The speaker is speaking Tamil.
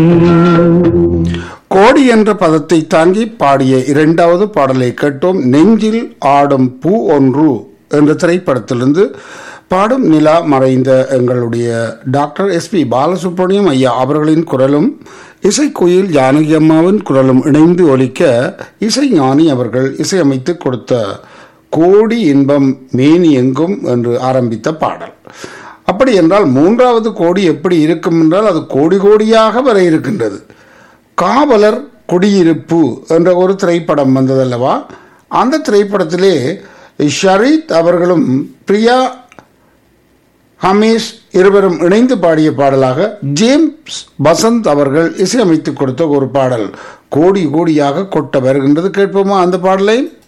கோடி என்ற பதத்தை தாங்கி பாடிய இரண்டாவது பாடலை கேட்டோம் நெஞ்சில் ஆடும் பூ ஒன்று என்ற திரைப்படத்திலிருந்து பாடும் நிலா மறைந்த எங்களுடைய டாக்டர் எஸ்பி பாலசுப்ரமணியம் ஐயா அவர்களின் குரலும் இசைக்குயில் ஜானகி அம்மாவின் குரலும் இணைந்து ஒலிக்க இசை ஞானி அவர்கள் இசையமைத்து கொடுத்த கோடி இன்பம் மேனி எங்கும் என்று ஆரம்பித்த பாடல் அப்படி என்றால் மூன்றாவது கோடி எப்படி இருக்கும் என்றால் அது கோடி கோடியாக வர இருக்கின்றது காவலர் குடியிருப்பு என்ற ஒரு திரைப்படம் வந்ததல்லவா அந்த திரைப்படத்திலே ஷரீத் அவர்களும் பிரியா ஹமீஷ் இருவரும் இணைந்து பாடிய பாடலாக ஜேம்ஸ் பசந்த் அவர்கள் இசையமைத்து கொடுத்த ஒரு பாடல் கோடி கோடியாக கொட்ட வருகின்றது கேட்போமா அந்த பாடலை